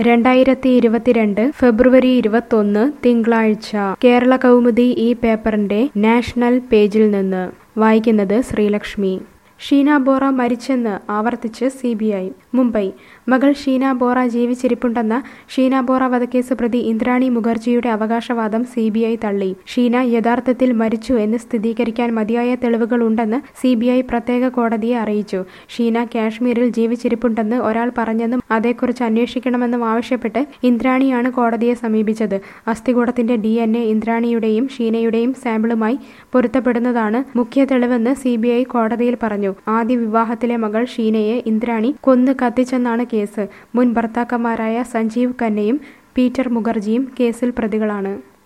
രണ്ടായിരത്തി ഇരുപത്തിരണ്ട് ഫെബ്രുവരി ഇരുപത്തൊന്ന് തിങ്കളാഴ്ച കേരള കൗമുദി ഈ പേപ്പറിന്റെ നാഷണൽ പേജിൽ നിന്ന് വായിക്കുന്നത് ശ്രീലക്ഷ്മി ഷീന ബോറ മരിച്ചെന്ന് ആവർത്തിച്ച് സി ബി ഐ മുംബൈ മകൾ ഷീന ബോറ ജീവിച്ചിരിപ്പുണ്ടെന്ന ഷീന ബോറ വധക്കേസ് പ്രതി ഇന്ദ്രാണി മുഖർജിയുടെ അവകാശവാദം സി ബി ഐ തള്ളി ഷീന യഥാർത്ഥത്തിൽ മരിച്ചു എന്ന് സ്ഥിരീകരിക്കാൻ മതിയായ തെളിവുകളുണ്ടെന്ന് സി ബി ഐ പ്രത്യേക കോടതിയെ അറിയിച്ചു ഷീന കാശ്മീരിൽ ജീവിച്ചിരിപ്പുണ്ടെന്ന് ഒരാൾ പറഞ്ഞെന്നും അതേക്കുറിച്ച് അന്വേഷിക്കണമെന്നും ആവശ്യപ്പെട്ട് ഇന്ദ്രാണിയാണ് കോടതിയെ സമീപിച്ചത് അസ്ഥികൂടത്തിന്റെ ഡി എൻ എ ഇന്ദ്രാണിയുടെയും ഷീനയുടെയും സാമ്പിളുമായി പൊരുത്തപ്പെടുന്നതാണ് മുഖ്യ തെളിവെന്ന് സി ബി ഐ കോടതിയിൽ പറഞ്ഞു ആദ്യ വിവാഹത്തിലെ മകൾ ഷീനയെ ഇന്ദ്രാണി കൊന്നു കത്തിച്ചെന്നാണ് കേസ് മുൻ ഭർത്താക്കന്മാരായ സഞ്ജീവ് ഖന്നയും പീറ്റർ മുഖർജിയും കേസിൽ പ്രതികളാണ്